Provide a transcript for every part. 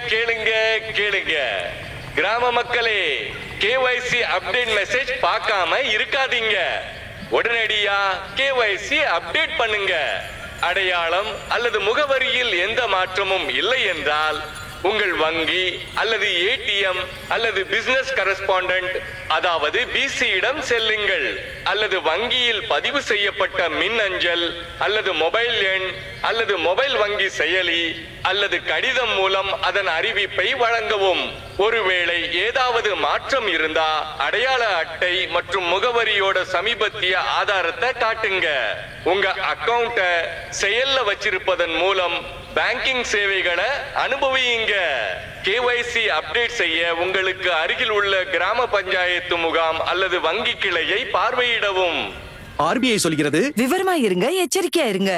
கேளுங்க கேளுங்க கிராம மக்களே கேஒய்சி அப்டேட் மெசேஜ் பார்க்காம இருக்காதீங்க உடனடியா கேஒய்சி அப்டேட் பண்ணுங்க அடையாளம் அல்லது முகவரியில் எந்த மாற்றமும் இல்லை என்றால் உங்கள் வங்கி அல்லது ஏடிஎம் அல்லது பிசினஸ் கரஸ்பாண்டன்ட் அதாவது பிசியிடம் செல்லுங்கள் அல்லது வங்கியில் பதிவு செய்யப்பட்ட மின் அஞ்சல் அல்லது மொபைல் எண் அல்லது மொபைல் வங்கி செயலி அல்லது கடிதம் மூலம் அதன் அறிவிப்பை வழங்கவும் ஒருவேளை ஏதாவது மாற்றம் இருந்தா அடையாள அட்டை மற்றும் முகவரியோட சமீபத்திய ஆதாரத்தை காட்டுங்க உங்க அக்கவுண்ட செயல்ல வச்சிருப்பதன் மூலம் பேங்கிங் சேவைகளை அனுபவியுங்க கேஒய்சி அப்டேட் செய்ய உங்களுக்கு அருகில் உள்ள கிராம பஞ்சாயத்து முகாம் அல்லது வங்கி கிளையை பார்வையிடவும் ஆர்பிஐ சொல்கிறது விவரமா இருங்க எச்சரிக்கையா இருங்க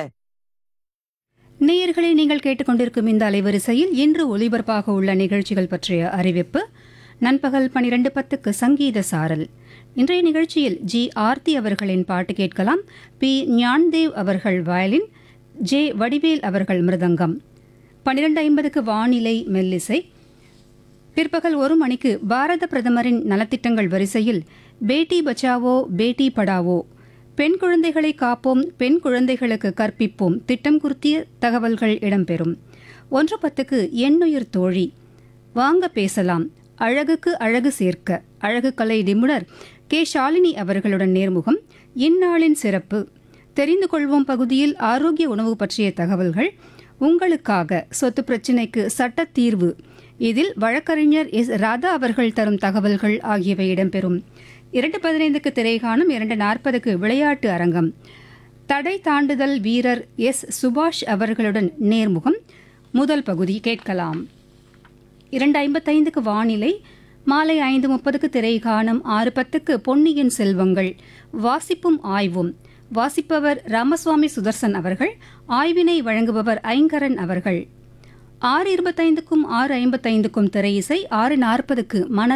நேயர்களை நீங்கள் கேட்டுக்கொண்டிருக்கும் இந்த அலைவரிசையில் இன்று ஒலிபரப்பாக உள்ள நிகழ்ச்சிகள் பற்றிய அறிவிப்பு நண்பகல் பனிரெண்டு பத்துக்கு சங்கீத சாரல் இன்றைய நிகழ்ச்சியில் ஜி ஆர்த்தி அவர்களின் பாட்டு கேட்கலாம் பி ஞான்தேவ் அவர்கள் வயலின் ஜே வடிவேல் அவர்கள் மிருதங்கம் பனிரெண்டு ஐம்பதுக்கு வானிலை மெல்லிசை பிற்பகல் ஒரு மணிக்கு பாரத பிரதமரின் நலத்திட்டங்கள் வரிசையில் பேட்டி பச்சாவோ பேட்டி படாவோ பெண் குழந்தைகளை காப்போம் பெண் குழந்தைகளுக்கு கற்பிப்போம் திட்டம் குறித்திய தகவல்கள் இடம்பெறும் ஒன்று பத்துக்கு எண்ணுயிர் தோழி வாங்க பேசலாம் அழகுக்கு அழகு சேர்க்க அழகு கலை நிபுணர் கே ஷாலினி அவர்களுடன் நேர்முகம் இந்நாளின் சிறப்பு தெரிந்து கொள்வோம் பகுதியில் ஆரோக்கிய உணவு பற்றிய தகவல்கள் உங்களுக்காக சொத்து பிரச்சினைக்கு சட்ட தீர்வு இதில் வழக்கறிஞர் எஸ் ராதா அவர்கள் தரும் தகவல்கள் ஆகியவை இடம்பெறும் இரண்டு பதினைந்துக்கு திரைகாணும் இரண்டு நாற்பதுக்கு விளையாட்டு அரங்கம் தடை தாண்டுதல் வீரர் எஸ் சுபாஷ் அவர்களுடன் நேர்முகம் முதல் பகுதி கேட்கலாம் இரண்டு ஐம்பத்தைந்துக்கு வானிலை மாலை ஐந்து முப்பதுக்கு திரைகாணும் ஆறு பத்துக்கு பொன்னியின் செல்வங்கள் வாசிப்பும் ஆய்வும் வாசிப்பவர் ராமசுவாமி சுதர்சன் அவர்கள் ஆய்வினை வழங்குபவர் ஐங்கரன் அவர்கள் ஆறு இருபத்தைந்துக்கும் ஆறு ஐம்பத்தைந்துக்கும் திரை இசை ஆறு நாற்பதுக்கு மன